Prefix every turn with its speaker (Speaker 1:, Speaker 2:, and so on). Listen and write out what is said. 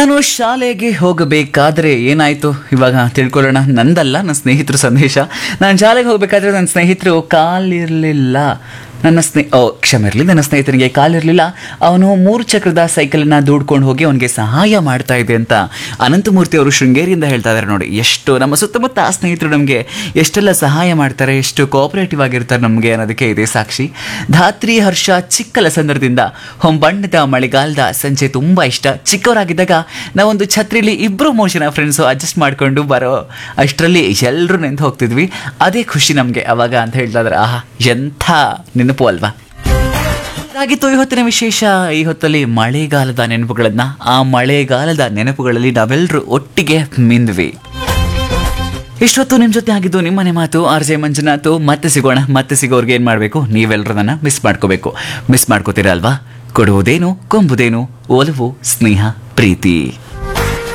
Speaker 1: ನಾನು ಶಾಲೆಗೆ ಹೋಗಬೇಕಾದ್ರೆ ಏನಾಯ್ತು ಇವಾಗ ತಿಳ್ಕೊಳ್ಳೋಣ ನಂದಲ್ಲ ನನ್ನ ಸ್ನೇಹಿತರ ಸಂದೇಶ ನಾನು ಶಾಲೆಗೆ ಹೋಗಬೇಕಾದ್ರೆ ನನ್ನ ಸ್ನೇಹಿತರು ಕಾಲಿರಲಿಲ್ಲ ನನ್ನ ಸ್ನೇ ಓ ಕ್ಷಮೆ ಇರಲಿ ನನ್ನ ಸ್ನೇಹಿತನಿಗೆ ಕಾಲಿರಲಿಲ್ಲ ಅವನು ಮೂರು ಚಕ್ರದ ಸೈಕಲನ್ನು ದೂಡ್ಕೊಂಡು ಹೋಗಿ ಅವನಿಗೆ ಸಹಾಯ ಮಾಡ್ತಾ ಇದೆ ಅಂತ ಅನಂತಮೂರ್ತಿ ಅವರು ಶೃಂಗೇರಿಯಿಂದ ಹೇಳ್ತಾ ಇದ್ದಾರೆ ನೋಡಿ ಎಷ್ಟು ನಮ್ಮ ಸುತ್ತಮುತ್ತ ಆ ಸ್ನೇಹಿತರು ನಮಗೆ ಎಷ್ಟೆಲ್ಲ ಸಹಾಯ ಮಾಡ್ತಾರೆ ಎಷ್ಟು ಕೋಆಪರೇಟಿವ್ ಆಗಿರ್ತಾರೆ ನಮಗೆ ಅನ್ನೋದಕ್ಕೆ ಇದೆ ಸಾಕ್ಷಿ ಧಾತ್ರಿ ಹರ್ಷ ಚಿಕ್ಕಲಸಂದ್ರದಿಂದ ಹೊಂಬಣ್ಣದ ಮಳೆಗಾಲದ ಸಂಜೆ ತುಂಬ ಇಷ್ಟ ಚಿಕ್ಕವರಾಗಿದ್ದಾಗ ನಾವೊಂದು ಛತ್ರಿಲಿ ಇಬ್ಬರು ಮೂರು ಜನ ಫ್ರೆಂಡ್ಸು ಅಡ್ಜಸ್ಟ್ ಮಾಡಿಕೊಂಡು ಬರೋ ಅಷ್ಟರಲ್ಲಿ ಎಲ್ಲರೂ ನಿಂತು ಹೋಗ್ತಿದ್ವಿ ಅದೇ ಖುಷಿ ನಮಗೆ ಅವಾಗ ಅಂತ ಹೇಳ್ತಾ ಇದ್ದಾರೆ ಆಹಾ ಎಂಥ ನೆನಪು ಅಲ್ವಾ ಹಾಗಿತ್ತು ಈ ಹೊತ್ತಿನ ವಿಶೇಷ ಈ ಹೊತ್ತಲ್ಲಿ ಮಳೆಗಾಲದ ನೆನಪುಗಳನ್ನ ಆ ಮಳೆಗಾಲದ ನೆನಪುಗಳಲ್ಲಿ ನಾವೆಲ್ಲರೂ ಒಟ್ಟಿಗೆ ಮಿಂದ್ವಿ ಇಷ್ಟೊತ್ತು ನಿಮ್ಮ ಜೊತೆ ಆಗಿದ್ದು ನಿಮ್ಮನೆ ಮಾತು ಆರ್ ಜೆ ಮಂಜುನಾಥ್ ಮತ್ತೆ ಸಿಗೋಣ ಮತ್ತೆ ಸಿಗೋರ್ಗೆ ಏನು ಮಾಡಬೇಕು ನೀವೆಲ್ಲರೂ ನನ್ನ ಮಿಸ್ ಮಾಡ್ಕೋಬೇಕು ಮಿಸ್ ಮಾಡ್ಕೋತೀರಾ ಅಲ್ವಾ ಕೊಡುವುದೇನು ಕೊಂಬುದೇನು ಒಲವು ಸ್ನೇಹ ಪ್ರೀತಿ